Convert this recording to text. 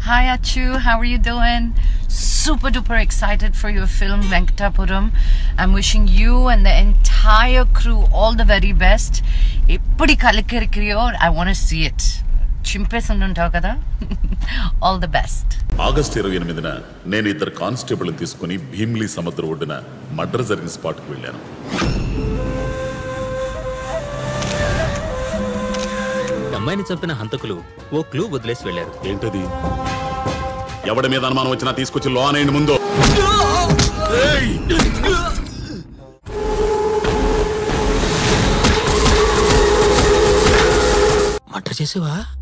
Hi Achu, how are you doing? Super duper excited for your film Venkatapuram. I'm wishing you and the entire crew all the very best. ఎప్పుడు కలికిరికిరియో I want see it చింపేసి ఉంటావు కదా all the best August ఇరవై ఎనిమిదిన నేను ఇద్దరు constable తీసుకుని భీమ్లీ సముద్ర ఒడ్డున మర్డర్ జరిగిన స్పాట్కి వెళ్ళాను అమ్మాయిని చంపిన హంతకులు ఓ క్లూ వదిలేసి వెళ్లారు ఏంటది ఎవడి మీద అనుమానం వచ్చినా తీసుకొచ్చి లో అనేయండి ముందు ఏయ్! మర్డర్ చేసేవా